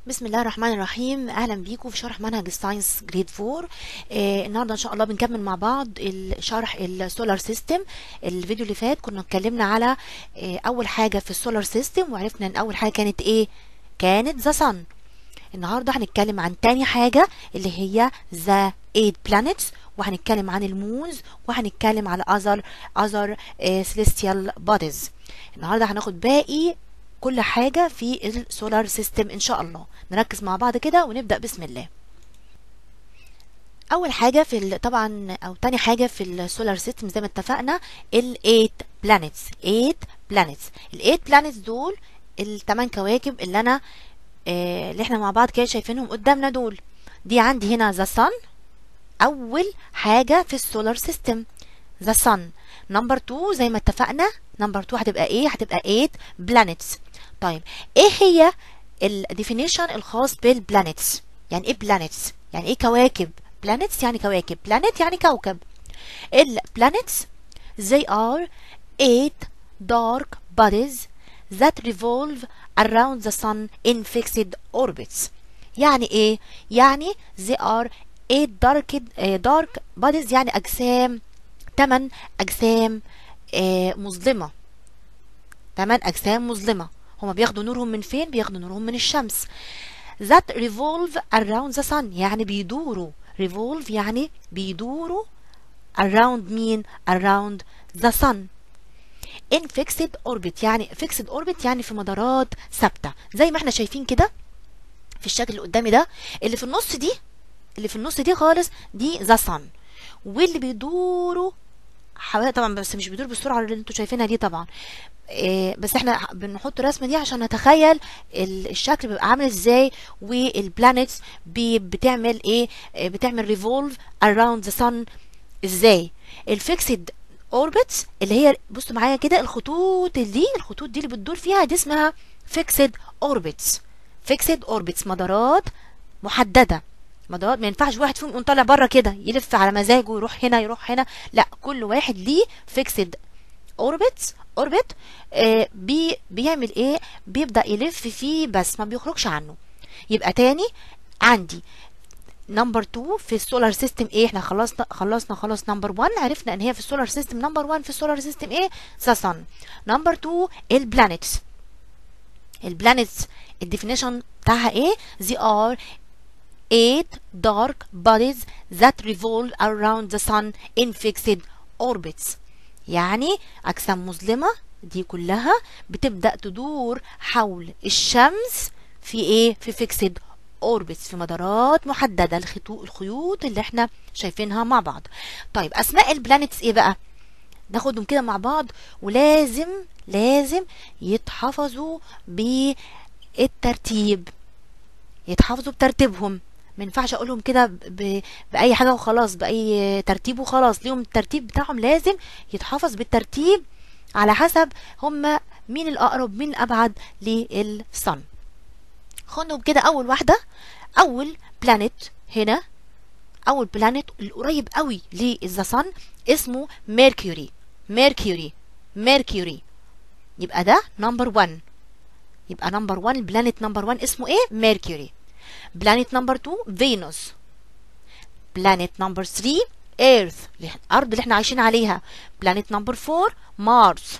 بسم الله الرحمن الرحيم اهلا بيكم في شرح منهج الساينس جريد 4 آه النهارده ان شاء الله بنكمل مع بعض شرح السولار سيستم الفيديو اللي فات كنا اتكلمنا على آه اول حاجه في السولار سيستم وعرفنا ان اول حاجه كانت ايه كانت ذا صن النهارده هنتكلم عن تاني حاجه اللي هي ذا 8 بلانيتس وهنتكلم عن المونز وهنتكلم على اذر اذر celestial bodies النهارده هناخد باقي كل حاجة في السولار سيستم إن شاء الله نركز مع بعض كده ونبدأ بسم الله أول حاجة في ال... طبعا أو تاني حاجة في السولار سيستم زي ما اتفقنا ال 8 بلانيتس 8 بلانيتس ال 8 بلانيتس دول الثمان كواكب اللي أنا آه اللي احنا مع بعض كده شايفينهم قدامنا دول دي عندي هنا ذا صن أول حاجة في السولار سيستم ذا صن نمبر 2 زي ما اتفقنا نمبر 2 هتبقى ايه هتبقى 8 بلانيتس طيب ايه هي الديفينيشن الخاص بالبلانيتس يعني ايه بلانيتس يعني ايه كواكب بلانيتس يعني كواكب بلانيت يعني كوكب البلانيتس they are eight dark bodies that revolve around the sun in fixed orbits يعني ايه يعني they are eight dark dark bodies يعني اجسام تمن اجسام آه مظلمه تمن اجسام مظلمه هما بياخدوا نورهم من فين بياخدوا نورهم من الشمس that revolve around the sun يعني بيدوروا revolve يعني بيدوروا around مين around the sun in fixed orbit يعني fixed orbit يعني في مدارات ثابته زي ما احنا شايفين كده في الشكل اللي قدامي ده اللي في النص دي اللي في النص دي خالص دي the sun واللي بيدوروا حوالي طبعا بس مش بيدور بالسرعه اللي انتوا شايفينها دي طبعا إيه بس احنا بنحط الرسمه دي عشان نتخيل الشكل بيبقى عامل ازاي والبلانيتس بتعمل ايه بتعمل ريفولف اراوند ذا سن ازاي الفيكسد اوربتس اللي هي بصوا معايا كده الخطوط دي الخطوط دي اللي بتدور فيها دي اسمها فيكسد اوربتس فيكسد اوربتس مدارات محدده مدارات ما ينفعش واحد فيهم يقوم طالع بره كده يلف على مزاجه يروح هنا يروح هنا لا كل واحد ليه فيكسد اوربتس اوربت آه بي بيعمل ايه بيبدا يلف فيه بس ما بيخرجش عنه يبقى تاني عندي نمبر 2 في السولار سيستم ايه احنا خلصنا خلصنا خلاص نمبر 1 عرفنا ان هي في السولار سيستم نمبر 1 في السولار سيستم ايه ذا صن نمبر 2 البلانيتس البلانيتس الديفينيشن بتاعها ايه they are eight dark bodies that revolve around the sun in fixed orbits يعني أجسام مظلمة دي كلها بتبدأ تدور حول الشمس في إيه؟ في fixed orbits في مدارات محددة الخيوط اللي احنا شايفينها مع بعض طيب أسماء البلانيتس إيه بقى؟ ناخدهم كده مع بعض ولازم لازم يتحفظوا بالترتيب يتحفظوا بترتيبهم ما ينفعش اقولهم كده باي حاجه وخلاص باي ترتيب وخلاص ليهم الترتيب بتاعهم لازم يتحفظ بالترتيب على حسب هم مين الاقرب مين الابعد للصن خدوا كده اول واحده اول بلانيت هنا اول بلانيت القريب قوي للذا صن اسمه ميركوري ميركوري ميركوري يبقى ده نمبر 1 يبقى نمبر 1 البلانيت نمبر 1 اسمه ايه ميركوري بلانيت نمبر 2 فينوس بلانيت نمبر 3 ايرث الارض اللي احنا عايشين عليها بلانيت نمبر 4 مارس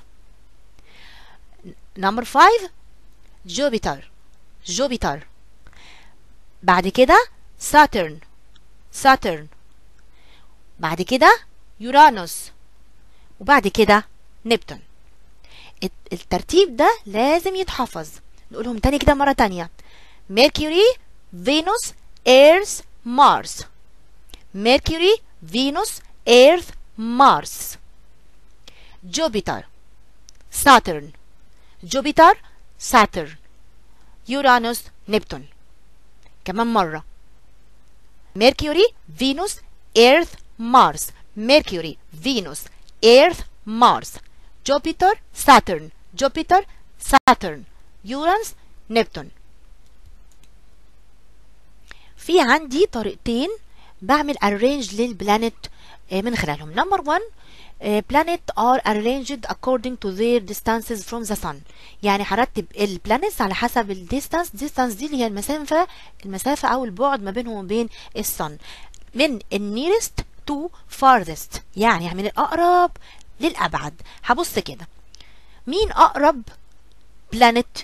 نمبر 5 جوبيتر جوبيتر بعد كده ساترن ساترن بعد كده يورانوس وبعد كده نبتون الترتيب ده لازم يتحفظ نقولهم تاني كده مرة تانية ميركوري فينوس ايرث مارس ميركوري فينوس ايرث مارس جوبيتر ساترن جوبيتر ساترن يورانوس نبتون كمان مرة ميركوري فينوس ايرث مارس ميركوري فينوس ايرث مارس جوبيتر ساترن جوبيتر ساترن يورانس نبتون في عندي طريقتين بعمل ارينج للبلانيت من خلالهم نمبر 1 uh, planet are arranged according to their distances from the sun يعني هرتب البلانيتس على حسب الديستانس ديستانس دي اللي هي المسافة المسافة أو البعد ما بينهم وبين الصن من nearest to farthest يعني من الأقرب للأبعد هبص كده مين أقرب بلانت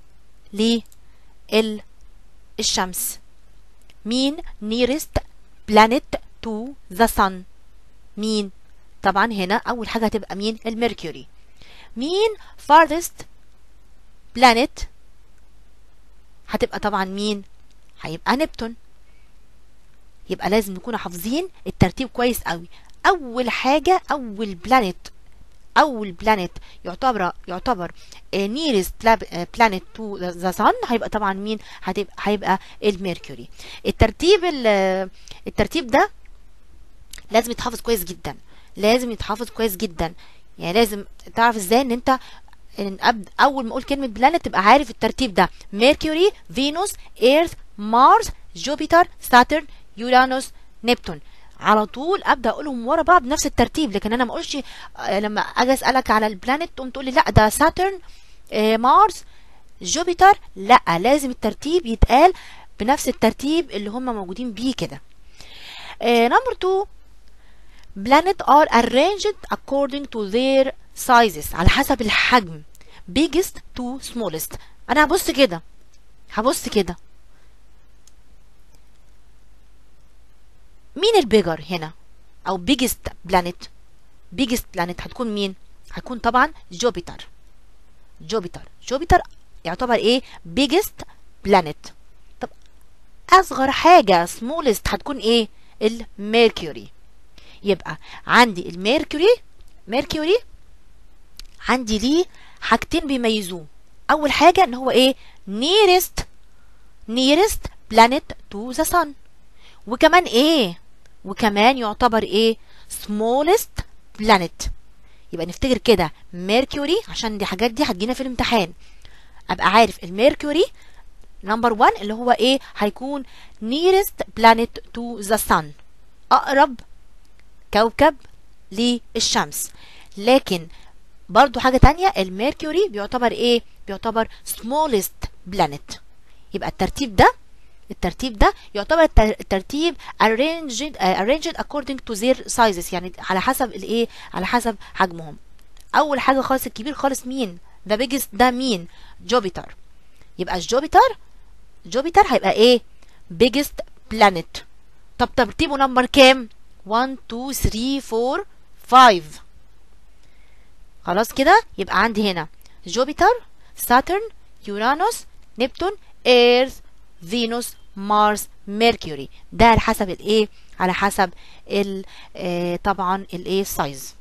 للشمس مين nearest planet to the sun مين طبعا هنا أول حاجة هتبقى مين الميركوري مين farthest planet هتبقى طبعا مين هيبقى نبتون يبقى لازم نكون حافظين الترتيب كويس قوي اول حاجه اول بلانيت اول بلانيت يعتبر يعتبر نيرست بلانيت تو ذا صن هيبقى طبعا مين هتبقى هيبقى الميركوري الترتيب الترتيب ده لازم يتحافظ كويس جدا لازم يتحافظ كويس جدا يعني لازم تعرف ازاي ان انت إن اول ما اقول كلمه بلانيت تبقى عارف الترتيب ده ميركوري فينوس ايرث مارس جوبيتر ساترن يورانوس نبتون على طول ابدا اقولهم ورا بعض بنفس الترتيب لكن انا ما اقولش لما اجي اسالك على البلانيت تقوم تقول لي لا ده ساترن آه مارس جوبيتر لا لازم الترتيب يتقال بنفس الترتيب اللي هم موجودين بيه كده نمبر 2 planet are arranged according to their sizes على حسب الحجم biggest to smallest انا هبص كده هبص كده مين البيجر هنا او بيجست بلانيت بيجست بلانيت هتكون مين هتكون طبعا جوبيتر جوبيتر جوبيتر يعتبر ايه بيجست بلانيت طب اصغر حاجه سمولست هتكون ايه الميركوري يبقى عندي الميركوري ميركوري عندي ليه حاجتين بيميزوه اول حاجه ان هو ايه nearest nearest planet to the sun وكمان ايه وكمان يعتبر ايه smallest planet يبقى نفتكر كده ميركوري عشان دي حاجات دي هتجينا في الامتحان ابقى عارف الميركوري نمبر 1 اللي هو ايه هيكون nearest planet to the sun اقرب كوكب للشمس لكن برضو حاجة تانية الميركوري بيعتبر ايه بيعتبر smallest planet يبقى الترتيب ده الترتيب ده يعتبر الترتيب arranged uh, arranged according to their sizes يعني على حسب الايه على حسب حجمهم اول حاجه خالص الكبير خالص مين ده بيجست ده مين جوبيتر يبقى جوبيتر جوبيتر هيبقى ايه biggest planet طب ترتيبه نمبر كام 1 2 3 4 5 خلاص كده يبقى عندي هنا جوبيتر ساترن يورانوس نبتون ايرث فينوس مارس ميركوري ده على حسب الايه على حسب ال آه طبعا الايه سايز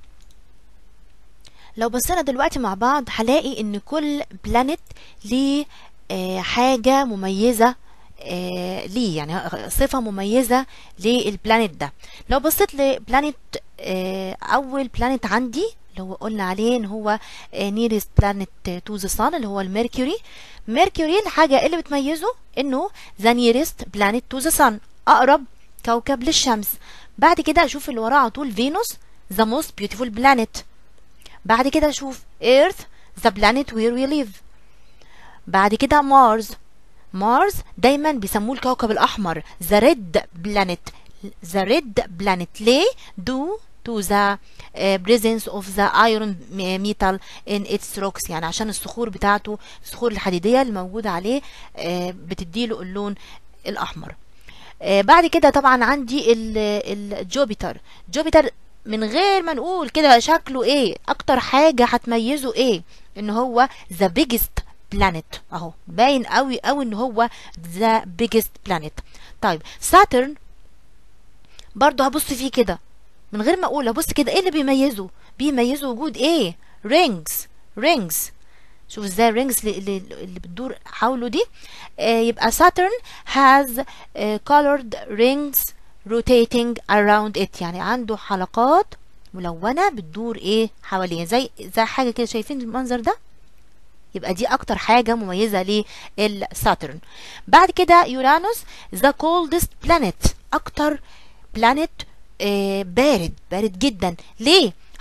لو بصينا دلوقتي مع بعض هلاقي ان كل بلانيت ليه آه حاجه مميزه آه ليه يعني صفه مميزه للبلانيت ده لو بصيت لبلانيت آه اول بلانيت عندي اللي هو قلنا عليه ان هو نيرست بلانيت تو ذا صن اللي هو الميركوري ميركوري الحاجه اللي بتميزه انه ذا نيرست بلانيت تو ذا صن اقرب كوكب للشمس بعد كده اشوف اللي وراه على طول فينوس ذا موست بيوتيفول بلانيت بعد كده اشوف ايرث ذا بلانيت وير وي ليف بعد كده مارس مارس دايما بيسموه الكوكب الاحمر ذا ريد بلانيت ذا ريد بلانيت ليه دو to the uh, presence of the iron metal in its rocks يعني عشان الصخور بتاعته الصخور الحديدية اللي موجودة عليه uh, بتديله اللون الأحمر uh, بعد كده طبعا عندي الجوبيتر جوبيتر من غير ما نقول كده شكله ايه اكتر حاجة هتميزه ايه ان هو the biggest planet اهو باين قوي قوي ان هو the biggest planet طيب ساترن برضه هبص فيه كده من غير ما اقول ابص كده ايه اللي بيميزه بيميزه وجود ايه رينجز رينجز شوف ازاي الرينجز اللي, اللي بتدور حوله دي آه يبقى Saturn has uh, colored rings rotating around it يعني عنده حلقات ملونة بتدور ايه حواليه زي زي حاجة كده شايفين المنظر ده يبقى دي اكتر حاجة مميزة للساترن بعد كده يورانوس the coldest planet اكتر planet آه بارد بارد جدا ليه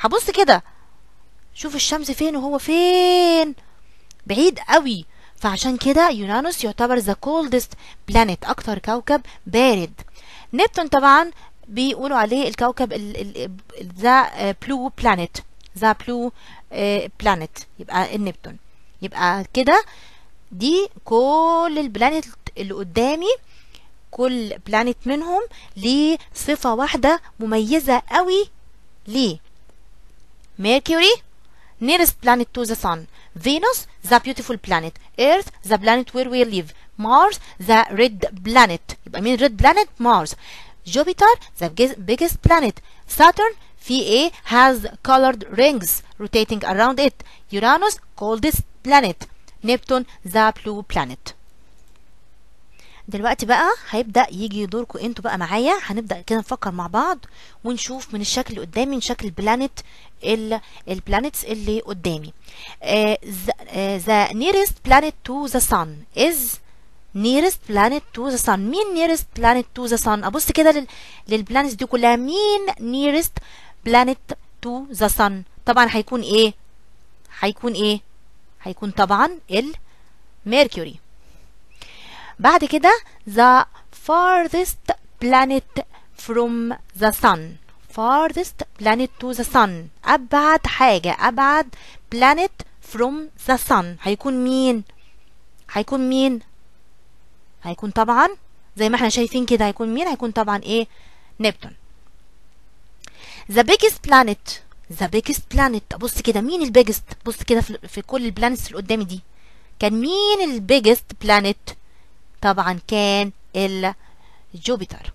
هبص كده شوف الشمس فين وهو فين بعيد قوي فعشان كده يورانوس يعتبر ذا كولدست بلانيت اكتر كوكب بارد نبتون طبعا بيقولوا عليه الكوكب ذا بلو بلانيت ذا بلو بلانيت يبقى النبتون يبقى كده دي كل البلانيت اللي قدامي كل بلانيت منهم ليه صفة واحدة مميزة قوي ليه Mercury nearest planet to the sun Venus the beautiful planet Earth the planet where we live Mars the red planet يبقى مين red planet Mars Jupiter the biggest planet Saturn في ايه has colored rings rotating around it Uranus coldest planet Neptune the blue planet دلوقتي بقى هيبدأ يجي دوركم انتوا بقى معايا هنبدأ كده نفكر مع بعض ونشوف من الشكل اللي قدامي من شكل البلانيت البلانيتس اللي قدامي uh, the, uh, the nearest planet to the sun is nearest planet to the sun مين nearest planet to the sun ابص كده لل, للبلانيتس دي كلها مين nearest planet to the sun طبعا هيكون ايه هيكون ايه هيكون طبعا الميركوري بعد كده the farthest planet from the sun farthest planet to the sun أبعد حاجة أبعد planet from the sun هيكون مين هيكون مين هيكون طبعا زي ما احنا شايفين كده هيكون مين هيكون طبعا ايه نبتون the biggest planet the biggest planet بص كده مين البيجست بص كده في, في كل البلانيتس اللي قدامي دي كان مين البيجست بلانيت طبعا كان الجوبيتر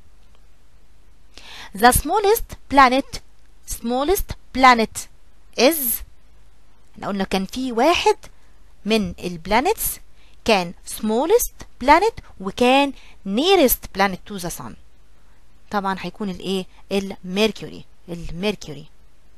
the smallest planet smallest planet is احنا قلنا كان في واحد من البلانيتس كان smallest planet وكان nearest planet to the sun طبعا هيكون الايه الميركوري الميركوري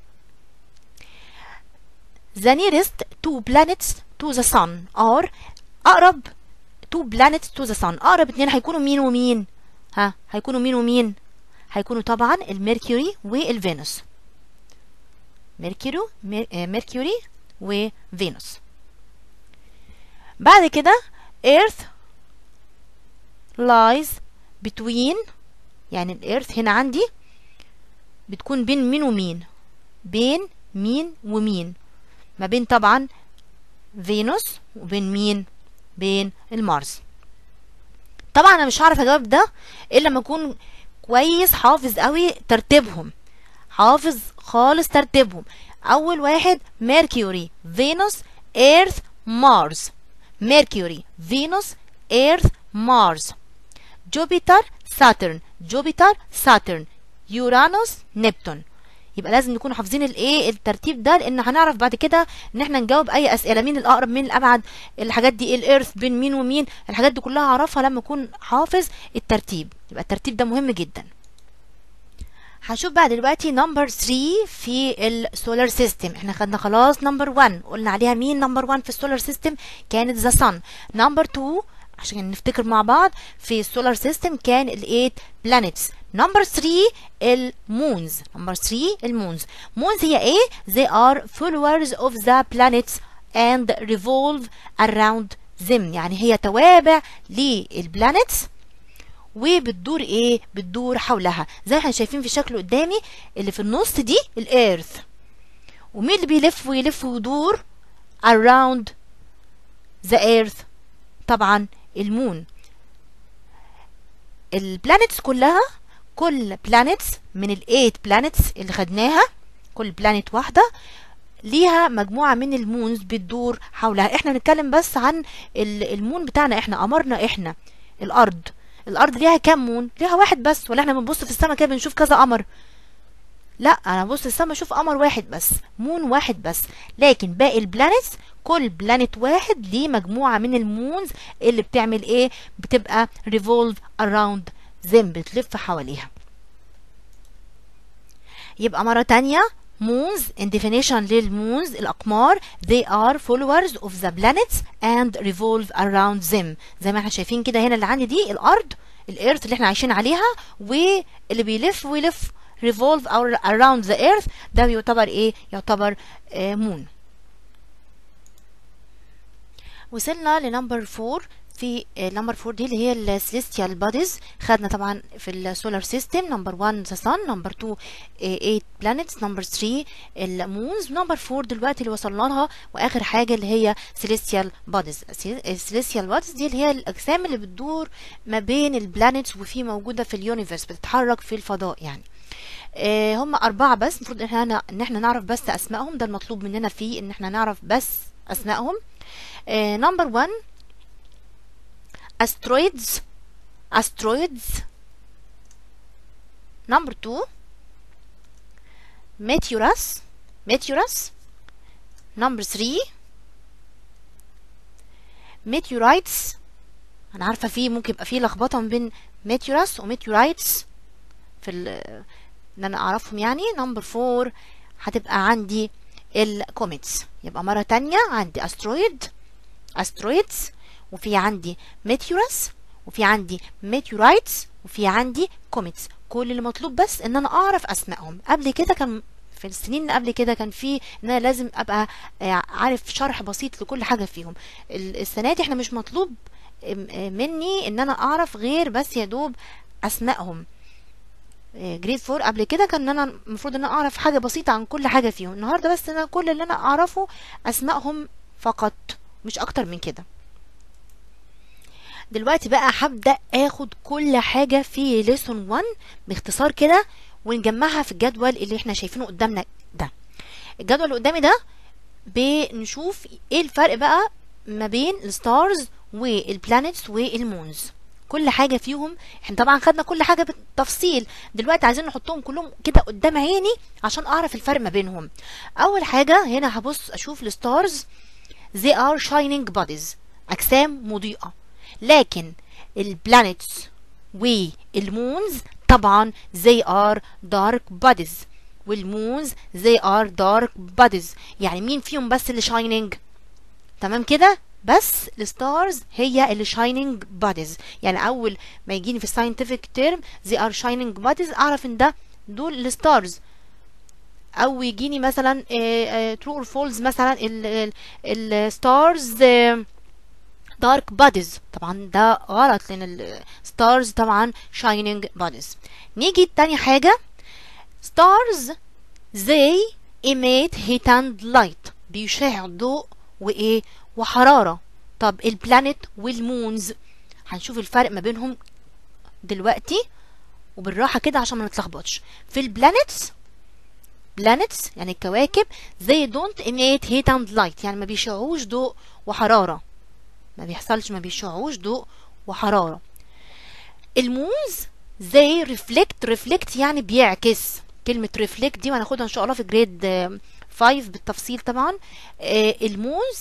the nearest two planets to the sun are أقرب two planets to the sun أقرب اتنين هيكونوا مين ومين ها هيكونوا مين ومين هيكونوا طبعا الميركوري والفينوس ميركوري ميركوري وفينوس بعد كده Earth lies between يعني الإيرث هنا عندي بتكون بين مين ومين بين مين ومين ما بين طبعا فينوس وبين مين بين المارس طبعا انا مش هعرف اجاوب ده الا لما اكون كويس حافظ قوي ترتيبهم حافظ خالص ترتيبهم اول واحد ميركوري فينوس ايرث مارس ميركوري فينوس ايرث مارس جوبيتر ساترن جوبيتر ساترن يورانوس نبتون يبقى لازم نكون حافظين الايه الترتيب ده لان هنعرف بعد كده ان احنا نجاوب اي اسئله مين الاقرب مين الابعد الحاجات دي الارث بين مين ومين الحاجات دي كلها اعرفها لما اكون حافظ الترتيب يبقى الترتيب ده مهم جدا هشوف بقى دلوقتي نمبر 3 في السولار سيستم احنا خدنا خلاص نمبر 1 قلنا عليها مين نمبر 1 في السولار سيستم كانت ذا صن نمبر 2 عشان نفتكر مع بعض في السولار سيستم كان الايت بلانيتس نمبر 3 المونز نمبر 3 المونز مونز هي ايه they are followers of the planets and revolve around them يعني هي توابع للبلانيتس وبتدور ايه بتدور حولها زي ما احنا شايفين في الشكل قدامي اللي في النص دي الارث ومين اللي بيلف ويلف ويدور around the earth طبعا المون البلانيتس كلها كل بلانيتس من الايت بلانيتس اللي خدناها كل بلانيت واحده ليها مجموعه من المونز بتدور حولها احنا بنتكلم بس عن المون بتاعنا احنا قمرنا احنا الارض الارض ليها كام مون ليها واحد بس ولا احنا بنبص في السماء كده بنشوف كذا قمر لا انا ببص السماء اشوف قمر واحد بس مون واحد بس لكن باقي البلانيتس كل بلانيت واحد ليه مجموعه من المونز اللي بتعمل ايه بتبقى revolve around them بتلف حواليها يبقى مره تانية moons in definition للمونز الأقمار they are followers of the planets and revolve around them زي ما احنا شايفين كده هنا اللي عندي دي الأرض الإيرث اللي احنا عايشين عليها واللي بيلف ويلف revolve around the earth ده يعتبر ايه يعتبر مون وصلنا لنمبر 4 في نمبر 4 دي اللي هي السيليستيال بوديز خدنا طبعا في السولار سيستم نمبر 1 ذا سان نمبر 2 8 بلانيتس نمبر 3 المونز نمبر 4 دلوقتي اللي وصلنا لها واخر حاجه اللي هي سيليستيال بوديز السيليستيال بوديز دي اللي هي الاجسام اللي بتدور ما بين البلانيتس وفي موجوده في اليونيفرس بتتحرك في الفضاء يعني آه هم أربعة بس المفروض إن احنا إن احنا نعرف بس أسمائهم ده المطلوب مننا فيه إن احنا نعرف بس أسمائهم نمبر uh, 1 asteroids asteroids number 2 meteorus meteorus number 3 meteorites انا عارفه في ممكن يبقى في لخبطه ما بين meteorus و meteorites في ان انا اعرفهم يعني نمبر 4 هتبقى عندي الكوميتس يبقى مره تانية عندي asteroid asteroids وفي عندي meteorus وفي عندي meteorites وفي عندي comets كل اللي مطلوب بس ان انا اعرف اسمائهم قبل كده كان في السنين اللي قبل كده كان في ان انا لازم ابقى عارف شرح بسيط لكل حاجه فيهم السنه دي احنا مش مطلوب مني ان انا اعرف غير بس يا دوب اسمائهم جريد فور قبل كده كان انا المفروض ان انا اعرف حاجه بسيطه عن كل حاجه فيهم النهارده بس انا كل اللي انا اعرفه اسمائهم فقط مش اكتر من كده دلوقتي بقى هبدا اخد كل حاجه في ليسون 1 باختصار كده ونجمعها في الجدول اللي احنا شايفينه قدامنا ده الجدول اللي قدامي ده بنشوف ايه الفرق بقى ما بين الستارز والبلانيتس والمونز كل حاجه فيهم احنا طبعا خدنا كل حاجه بالتفصيل دلوقتي عايزين نحطهم كلهم كده قدام عيني عشان اعرف الفرق ما بينهم اول حاجه هنا هبص اشوف الستارز they are shining bodies اجسام مضيئه لكن البلانيتس والمونز طبعا they are dark bodies والمونز they are dark bodies يعني مين فيهم بس اللي shining تمام كده بس الستارز هي اللي shining bodies يعني اول ما يجيني في scientific term they are shining bodies اعرف ان ده دول الستارز او يجيني مثلا true or false مثلا الستارز دارك بوديز طبعا ده غلط لان الستارز طبعا شايننج بوديز نيجي تاني حاجة stars they emit heat and light بيشع ضوء وايه وحرارة طب البلانيت والمونز هنشوف الفرق ما بينهم دلوقتي وبالراحة كده عشان ما نتلخبطش في البلانيتس بلانيتس يعني الكواكب they don't emit heat and light يعني ما بيشعوش ضوء وحرارة ما بيحصلش ما بيشعوش ضوء وحرارة المونز زي ريفلكت ريفلكت يعني بيعكس كلمة ريفلكت دي وهناخدها ان شاء الله في جريد 5 بالتفصيل طبعا المونز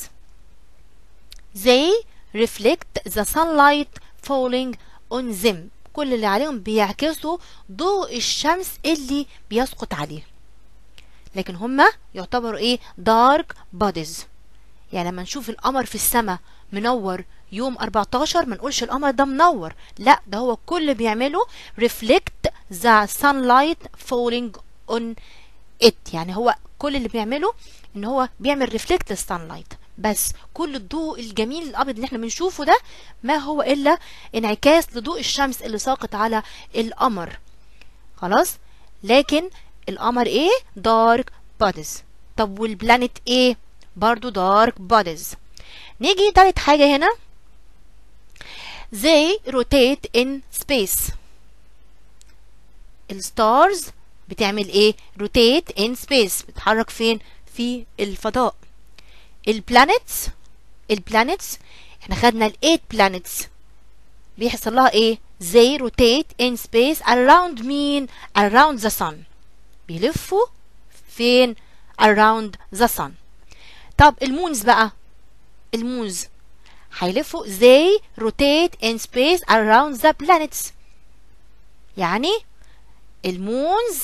زي reflect the sunlight falling on them كل اللي عليهم بيعكسوا ضوء الشمس اللي بيسقط عليه لكن هما يعتبروا ايه dark bodies يعني لما نشوف القمر في السماء منور يوم 14 ما نقولش القمر ده منور لا ده هو كل اللي بيعمله reflect the sunlight falling on it يعني هو كل اللي بيعمله ان هو بيعمل ريفلكت السانلايت بس كل الضوء الجميل الابيض اللي احنا بنشوفه ده ما هو الا انعكاس لضوء الشمس اللي ساقط على القمر خلاص لكن القمر ايه دارك بوديز طب والبلانيت ايه برضو دارك بوديز نيجي تالت حاجة هنا they rotate in space الستارز بتعمل ايه rotate in space بتتحرك فين في الفضاء البلانيتس البلانيتس احنا خدنا الايت بلانيتس بيحصل لها ايه they rotate in space around مين around the sun بيلفوا فين around the sun طب المونز بقى المونز هيلفوا they rotate in space around the planets يعني المونز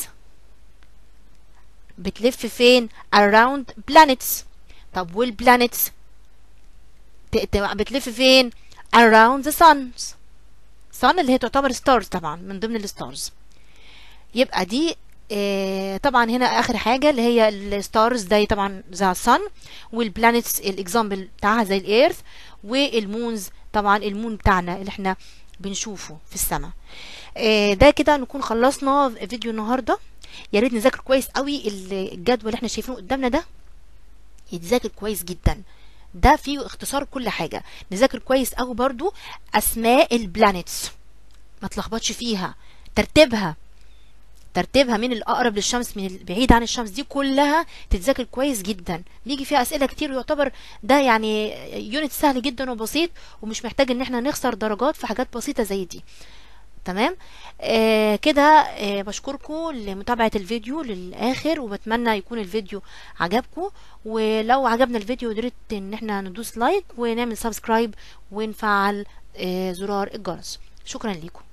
بتلف فين around planets طب والبلانيتس بتلف فين around the suns sun اللي هي تعتبر stars طبعا من ضمن الستارز يبقى دي آه، طبعا هنا اخر حاجه اللي هي الستارز زي طبعا زي الصن والبلانيتس الاكزامبل بتاعها زي الايرث والمونز طبعا المون بتاعنا اللي احنا بنشوفه في السماء آه، ده كده نكون خلصنا فيديو النهارده يا ريت نذاكر كويس قوي الجدول اللي احنا شايفينه قدامنا ده يتذاكر كويس جدا ده فيه اختصار كل حاجه نذاكر كويس قوي برضو اسماء البلانيتس ما تلخبطش فيها ترتيبها ترتيبها من الاقرب للشمس من البعيد عن الشمس دي كلها تتذاكر كويس جدا بيجي فيها اسئله كتير ويعتبر ده يعني يونت سهل جدا وبسيط ومش محتاج ان احنا نخسر درجات في حاجات بسيطه زي دي تمام آه كده آه بشكركم لمتابعة الفيديو للآخر وبتمنى يكون الفيديو عجبكم ولو عجبنا الفيديو قدرت ان احنا ندوس لايك ونعمل سبسكرايب ونفعل آه زرار الجرس شكرا لكم